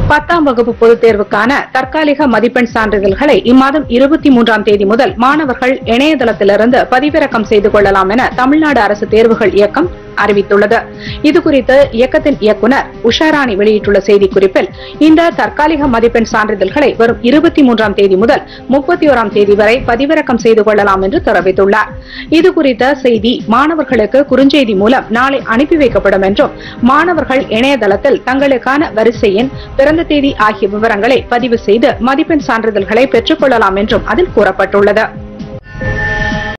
பத்தாம் வகுப்பு பொதுத் தேர்வுக்கான தற்காலிக மதிப்பெண் சான்றிதழ்களை இம்மாதம் இருபத்தி மூன்றாம் தேதி முதல் மாணவர்கள் இணையதளத்திலிருந்து பதிவிறக்கம் செய்து கொள்ளலாம் என தமிழ்நாடு அரசு தேர்வுகள் இயக்கம் அறிவித்துள்ளது இதுகுறித்து இயக்கத்தின் இயக்குநர் உஷாராணி வெளியிட்டுள்ள செய்திக்குறிப்பில் இந்த தற்காலிக மதிப்பெண் சான்றிதழ்களை வரும் இருபத்தி மூன்றாம் தேதி முதல் முப்பத்தி ஓராம் தேதி வரை பதிவிறக்கம் செய்து கொள்ளலாம் என்று தெரிவித்துள்ளார் இதுகுறித்த செய்தி மாணவர்களுக்கு குறுஞ்செய்தி மூலம் நாளை அனுப்பி வைக்கப்படும் என்றும் மாணவர்கள் இணையதளத்தில் தங்களுக்கான வரிசை எண் பிறந்த தேதி ஆகிய விவரங்களை பதிவு செய்து மதிப்பெண் சான்றிதழ்களை பெற்றுக் கொள்ளலாம் என்றும் அதில் கூறப்பட்டுள்ளது